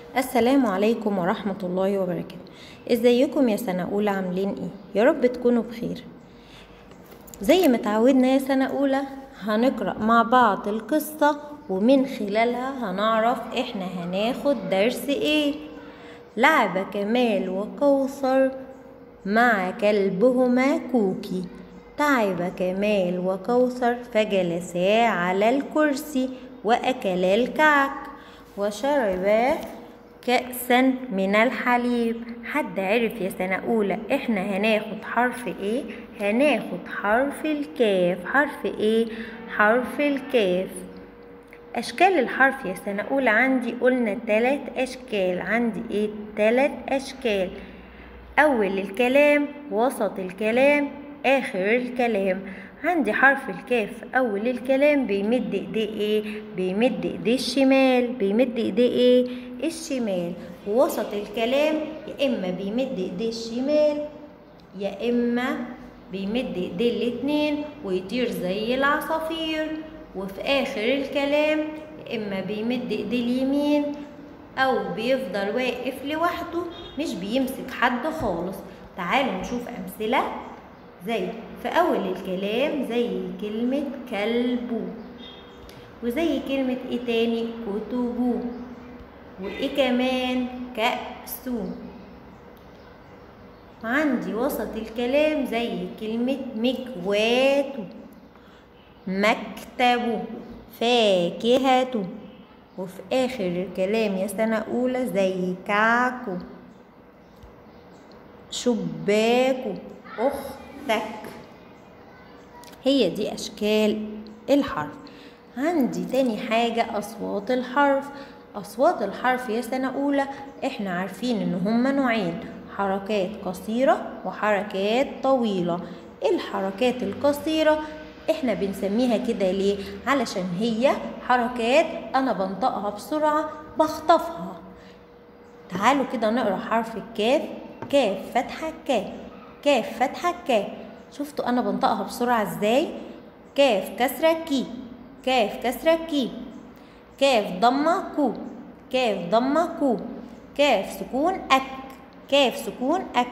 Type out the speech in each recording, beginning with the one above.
السلام عليكم ورحمة الله وبركاته ازيكم يا سنة أولى عاملين ايه يا رب تكونوا بخير زي ما تعودنا يا سنة أولى هنقرأ مع بعض القصة ومن خلالها هنعرف احنا هناخد درس ايه لعب كمال وكوثر مع كلبهما كوكي تعب كمال وكوثر فجلسا على الكرسي وأكلا الكعك وشربا كأسا من الحليب حد عرف يا سنة أولى احنا هناخد حرف ايه هناخد حرف الكاف حرف ايه حرف الكاف أشكال الحرف يا سنة أولى عندي قلنا تلات أشكال عندي ايه تلات أشكال أول الكلام وسط الكلام آخر الكلام عندي حرف الكاف أول الكلام بيمد إيديه إيه؟ بيمد إيديه الشمال بيمد إيديه إيه؟ الشمال ووسط الكلام يا إما بيمد إيديه الشمال يا إما بيمد إيديه الاتنين ويطير زي العصافير وفي آخر الكلام يا إما بيمد إيديه اليمين أو بيفضل واقف لوحده مش بيمسك حد خالص تعالوا نشوف أمثلة زي في أول الكلام زي كلمة كلب وزي كلمة إيه تاني كتب وإيه كمان كأس عندي وسط الكلام زي كلمة مكوات مكتب فاكهة وفي آخر الكلام يا سنة أولى زي كعكو شباكو أختك هي دي أشكال الحرف عندي تاني حاجة أصوات الحرف أصوات الحرف يا سنة أولى إحنا عارفين إن هما نوعين حركات قصيرة وحركات طويلة الحركات القصيرة إحنا بنسميها كده ليه؟ علشان هي حركات أنا بنطقها بسرعة بخطفها تعالوا كده نقرا حرف الكاف كاف فتحة كاف كاف فتحة كاف شفتوا أنا بنطقها بسرعة إزاي؟ كاف كسرة كي كاف كسرة كي كاف ضمة كو كاف ضمة كو كاف سكون أك كاف سكون أك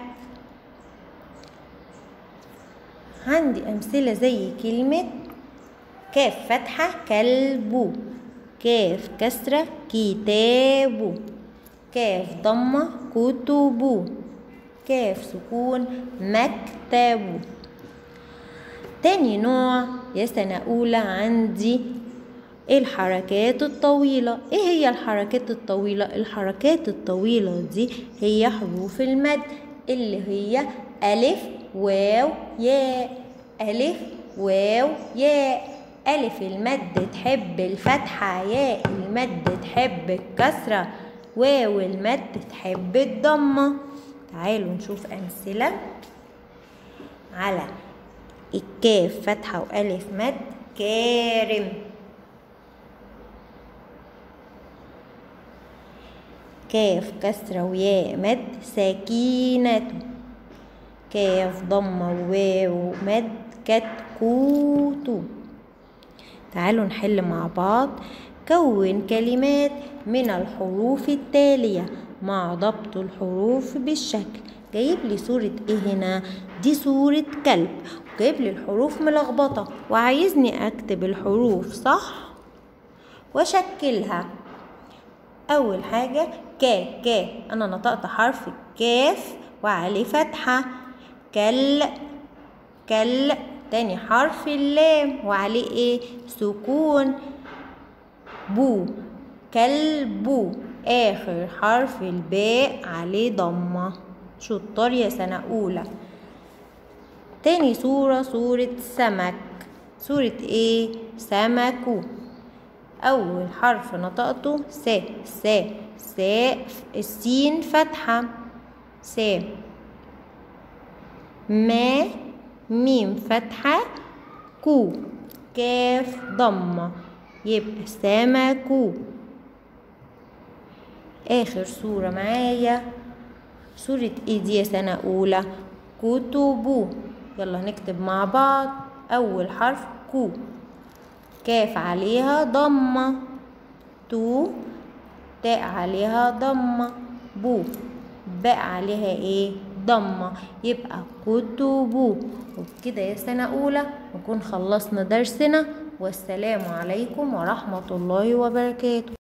عندي أمثلة زي كلمة كاف فتحة كلب كاف كسرة كتاب كاف ضمة كتب كاف سكون مكتب تاني نوع يا سنة أولى عندي الحركات الطويلة ايه هي الحركات الطويلة الحركات الطويلة دي هي حروف المد اللي هي ألف واو ياء ألف واو ياء ألف المد تحب الفتحة ياء المد تحب الكسرة واو المد تحب الضمة تعالوا نشوف أمثلة على الكاف فتحة وألف مد كارم كاف كسرة وياء مد سكينة كاف ضمة وواو مد كتكوت تعالوا نحل مع بعض كون كلمات من الحروف التالية مع ضبط الحروف بالشكل جايب لي صورة ايه هنا دي صورة كلب جايب لي الحروف ملخبطة وعايزني اكتب الحروف صح واشكلها اول حاجة كا كا انا نطقت حرف الكاف وعليه فتحة كل كل تاني حرف اللام وعليه ايه سكون بو كلبو اخر حرف الباء عليه ضمه شطار يا سنة أولى تاني صورة صورة سمك صورة ايه سمكو أول حرف نطقته س س س السين فتحة س ما ميم فتحة كو كاف ضمة يبقى سمكو آخر صورة معايا صورة ايه دي يا سنة أولى كتب يلا نكتب مع بعض أول حرف كو كاف عليها ضمة تو تاء عليها ضمة بو باء عليها ايه ضمة يبقى كتبوا وبكده يا سنة أولى نكون خلصنا درسنا والسلام عليكم ورحمة الله وبركاته